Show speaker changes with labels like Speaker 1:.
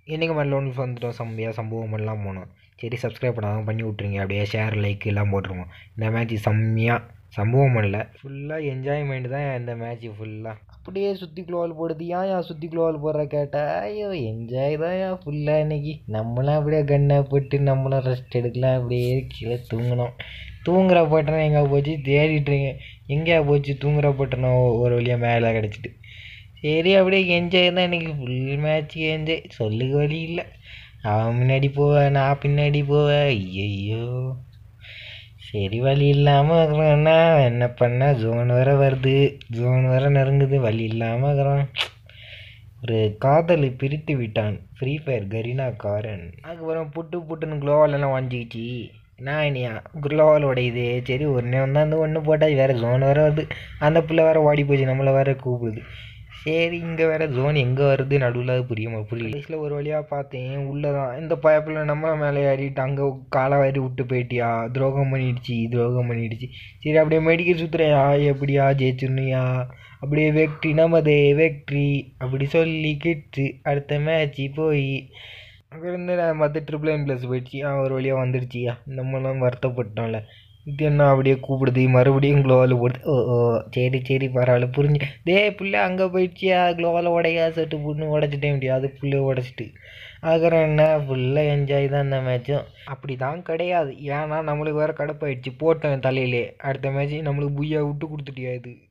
Speaker 1: என்றைக்கு மாதிரி லோன் வந்துட்டோம் சம்பியா சம்பவம் எல்லாம் போனோம் சரி சப்ஸ்கிரைப் பண்ணாதான் பண்ணி விட்ருங்க அப்படியே ஷேர் லைக் எல்லாம் போட்டுருவோம் இந்த மேட்ச் செம்மையாக சம்பவம் பண்ணல ஃபுல்லாக என்ஜாய்மெண்ட் தான் இந்த மேட்ச் ஃபுல்லாக அப்படியே சுற்றி குளோவால் போடுது ஏன் ஏன் சுற்றி குளோவால் போடுற கேட்டா ஐயோ என்ஜாய் தான் ஏன் ஃபுல்லாக இன்னைக்கு நம்மளாம் அப்படியே கண்ணை போட்டு நம்மளும் ரெஸ்ட் எடுக்கலாம் அப்படியே கீழே தூங்கினோம் தூங்குற பட்டணம் எங்கே போச்சு தேடிட்டுருங்க எங்கேயா போச்சு தூங்குற பட்டணம் ஒரு வழியாக மேலே கிடச்சிட்டு சரி அப்படியே என்ஜாய் தான் இன்னைக்கு ஃபுல் மேட்ச் என்ஜாய் சொல்லுக்கு வழி இல்லை அவன் முன்னாடி போவேன் நான் பின்னாடி போவேன் ஐயையோ சரி வழி இல்லாமல் இருக்கிறோன்னா என்ன பண்ண ஜோன் வேற வருது ஜோன் வேற நெருங்குது வழி இல்லாமல் இருக்கிறோம் ஒரு காதலை பிரித்து விட்டான் ஃப்ரீ ஃபயர் கரீனா காரன் அதுக்கப்புறம் புட்டு புட்டுன்னு குளோவால் எல்லாம் வாங்கிக்கிச்சு நான் இனியா குளோவால் உடையுது சரி ஒன்றே வந்தால் அந்த ஒன்று போட்டால் வேறு ஜோன் வேறு வருது அந்த பிள்ளை வேறு ஓடி போச்சு நம்மளை வேறு கூப்பிடுது சரி இங்கே வேறு ஜோன் எங்கே வருது நடுவில் அது புரிய புரியல வயசில் ஒரு வழியாக பார்த்தேன் உள்ளே தான் இந்த பயப்பில் நம்ம மேலே ஏறிட்டு அங்கே காலை வாரி விட்டு போயிட்டியா துரோகம் பண்ணிடுச்சு துரோகம் பண்ணிடுச்சு சரி அப்படியே மெடிக்கல் சுற்றுறையா எப்படியா ஜெயிச்சுன்னுயா அப்படியே வெக்ட்ரி நமது வெக்ட்ரி அப்படி சொல்லிக்கிட்டு அடுத்த மேட்ச்சு போய் அங்கேருந்து நான் மற்ற ட்ரிபிள் என் ப்ளஸ் போயிடுச்சு அவன் ஒரு வழியாக வந்துடுச்சியா நம்மளாம் வருத்தப்பட்டோம்ல இது என்ன அப்படியே கூப்பிடுது மறுபடியும் க்ளோவில் போடுது ஓ ஓ சரி சரி பரவாயில்ல புரிஞ்சு டே புள்ள அங்கே போயிடுச்சியா க்ளோவில் உடையா செட்டு புண்ணு உடச்சிட்டே முடியாது அது புள்ள உடச்சிட்டு அதுக்கப்புறம் என்ன ஃபுல்லாக என்ஜாய் தான் இந்த மேட்சும் அப்படி தான் கிடையாது ஏன்னா நம்மளுக்கு வேறு கடுப்பாயிடுச்சு போட்டோம் தலையிலே அடுத்த மேட்ச்சு நம்மளுக்கு புய்யா விட்டு கொடுத்துட்டியா இது